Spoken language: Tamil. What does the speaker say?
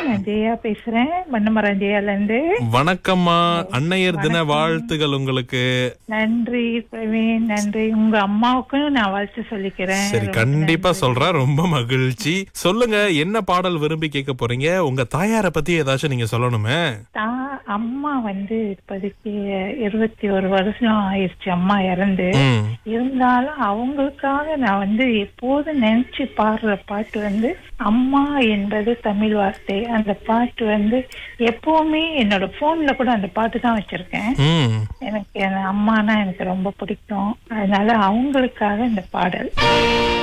நான் ஜெயா பேசுறேன் மன்னமரம் ஜெயால இருந்து வணக்கம்மா அன்னையர் தின வாழ்த்துகள் உங்களுக்கு நன்றி பிரவீன் நன்றி உங்க அம்மாவுக்கும் நான் வாழ்த்து சொல்லிக்கிறேன் சரி ரொம்ப கண்டிப்பா நன்றி. சொல்றேன் ரொம்ப மகிழ்ச்சி சொல்லுங்க என்ன பாடல் விரும்பி கேட்க போறீங்க உங்க தாயார பத்தி ஏதாச்சும் நீங்க சொல்லணுமே தான் அம்மா வந்து இப்போதைக்கு இருபத்தி ஒரு வருஷம் ஆயிடுச்சு அம்மா இறந்து ம் இருந்தாலும் அவங்களுக்காக நான் வந்து எப்போதும் நினைச்சு பாடுற பாட்டு வந்து அம்மா என்பது தமிழ் வார்த்தை அந்த பாட்டு வந்து எப்பவுமே என்னோட போன்ல கூட அந்த பாட்டு தான் வச்சிருக்கேன் ம் எனக்கு என் அம்மானா எனக்கு ரொம்ப பிடிக்கும் அதனால அவங்களுக்காக இந்த பாடல்